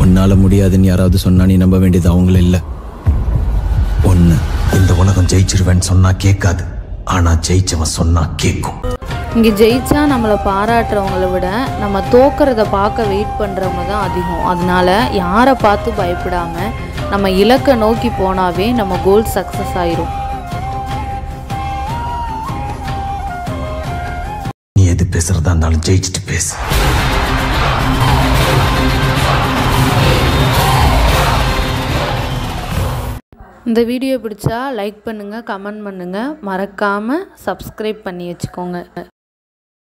உன்னால முடியாதுன்னு யாராவது சொன்னா நீ நம்ப வேண்டியது அவங்கள இல்ல ஒண்ணு இந்த உலகம் ஜெயிச்சிருவேன்னு சொன்னா கேட்காது ஆனா ஜெயிச்சவன் சொன்னா கேட்கும் இங்கே ஜெயிச்சா நம்மளை பாராட்டுறவங்கள விட நம்ம தோக்கிறத பார்க்க வெயிட் பண்ணுறவங்க தான் அதிகம் அதனால யாரை பார்த்து பயப்படாம நம்ம இலக்கை நோக்கி போனாவே நம்ம கோல் சக்ஸஸ் ஆயிரும் நீ எது பேசுறதா இருந்தாலும் ஜெயிச்சுட்டு பேசு இந்த வீடியோ பிடிச்சா லைக் பண்ணுங்கள் கமெண்ட் பண்ணுங்கள் மறக்காமல் சப்ஸ்கிரைப் பண்ணி வச்சுக்கோங்க